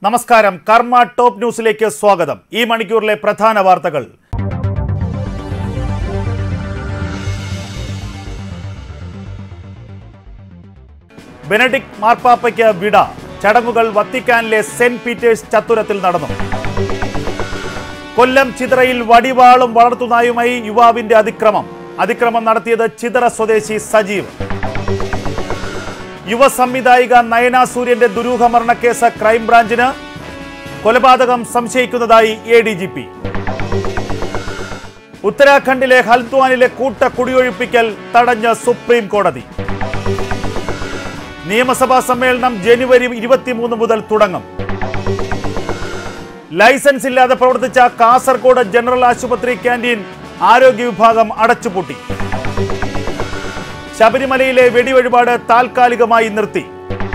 നമസ്കാരം കർമ്മ ടോപ്പ് ന്യൂസിലേക്ക് സ്വാഗതം ഈ മണിക്കൂറിലെ പ്രധാന വാർത്തകൾ ബെനഡിക് മാർപ്പാപ്പയ്ക്ക് വിട ചടങ്ങുകൾ വത്തിക്കാനിലെ സെന്റ് പീറ്റേഴ്സ് ചത്തുരത്തിൽ നടന്നു കൊല്ലം ചിതറയിൽ വടിവാളും വളർത്തുനായുമായി യുവാവിന്റെ അതിക്രമം അതിക്രമം നടത്തിയത് ചിതറ സ്വദേശി സജീവ് യുവ സംവിധായിക നയന സൂര്യന്റെ ദുരൂഹ മരണക്കേസ് ക്രൈംബ്രാഞ്ചിന് കൊലപാതകം സംശയിക്കുന്നതായി എ ഡി ജി പി ഉത്തരാഖണ്ഡിലെ ഹൽദ്വാനിലെ കൂട്ട കുടിയൊഴിപ്പിക്കൽ തടഞ്ഞ് സുപ്രീം കോടതി നിയമസഭാ സമ്മേളനം ജനുവരി ഇരുപത്തിമൂന്ന് മുതൽ തുടങ്ങും ലൈസൻസ് ഇല്ലാതെ പ്രവർത്തിച്ച കാസർഗോഡ് ജനറൽ ആശുപത്രി ക്യാന്റീൻ ആരോഗ്യ വിഭാഗം അടച്ചുപൂട്ടി ശബരിമലയിലെ വെടിവഴിപാട് താൽക്കാലികമായി നിർത്തി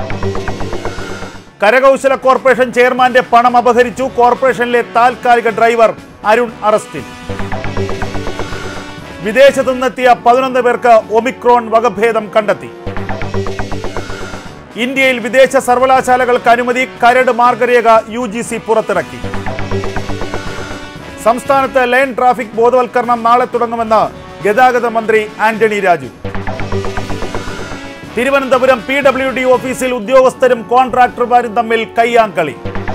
കരകൗശല കോർപ്പറേഷൻ ചെയർമാന്റെ പണം അപഹരിച്ചു കോർപ്പറേഷനിലെ താൽക്കാലിക ഡ്രൈവർ അരുൺ അറസ്റ്റിൽ വിദേശത്തു നിന്നെത്തിയ പതിനൊന്ന് പേർക്ക് ഒമിക്രോൺ വകഭേദം കണ്ടെത്തി ഇന്ത്യയിൽ വിദേശ സർവകലാശാലകൾക്ക് അനുമതി കരട് മാർഗരേഖ യു ജി സി പുറത്തിറക്കി സംസ്ഥാനത്ത് ലൈൻ ട്രാഫിക് ബോധവൽക്കരണം നാളെ തുടങ്ങുമെന്ന് ഗതാഗത മന്ത്രി Antony Raju Thiruvananthapuram P W D ഓഫീസിൽ ഉദ്യോഗസ്ഥരും കോൺട്രാക്ടർമാരും തമ്മിൽ കയ്യാങ്കളി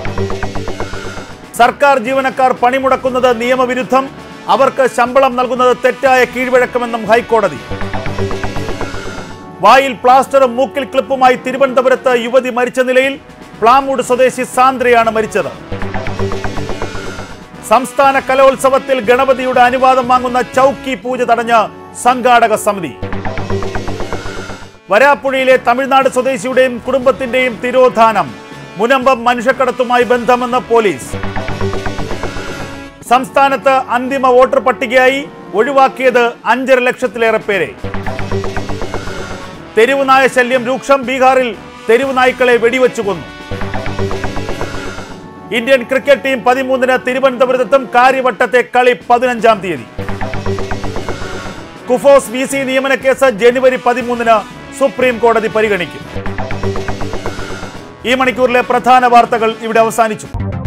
സർക്കാർ ജീവനക്കാർ പണിമുടക്കുന്നത് നിയമവിരുദ്ധം അവർക്ക് ശമ്പളം നൽകുന്നത് തെറ്റായ കീഴ്വഴക്കമെന്നും ഹൈക്കോടതി വായിൽ പ്ലാസ്റ്ററും മൂക്കിൽ ക്ലിപ്പുമായി തിരുവനന്തപുരത്ത് യുവതി മരിച്ച നിലയിൽ പ്ലാമൂട് സ്വദേശി സാന്ദ്രയാണ് മരിച്ചത് സംസ്ഥാന കലോത്സവത്തിൽ ഗണപതിയുടെ അനുവാദം വാങ്ങുന്ന ചൌക്കി പൂജ തടഞ്ഞ് സംഘാടക സമിതി വരാപ്പുഴയിലെ തമിഴ്നാട് സ്വദേശിയുടെയും കുടുംബത്തിന്റെയും തിരോധാനം മുനമ്പം മനുഷ്യക്കടത്തുമായി ബന്ധമെന്ന് പോലീസ് സംസ്ഥാനത്ത് അന്തിമ വോട്ടർ പട്ടികയായി ഒഴിവാക്കിയത് അഞ്ചര ലക്ഷത്തിലേറെ പേരെ തെരുവുനായ ശല്യം രൂക്ഷം ബീഹാറിൽ തെരുവുനായ്ക്കളെ വെടിവെച്ചു കൊന്നു ഇന്ത്യൻ ക്രിക്കറ്റ് ടീം പതിമൂന്നിന് തിരുവനന്തപുരത്തും കാര്യവട്ടത്തെ കളി പതിനഞ്ചാം തീയതി കുഫോസ് വി സി നിയമന കേസ് ജനുവരി പതിമൂന്നിന് സുപ്രീം കോടതി പരിഗണിക്കും ഈ മണിക്കൂറിലെ പ്രധാന വാർത്തകൾ ഇവിടെ അവസാനിച്ചു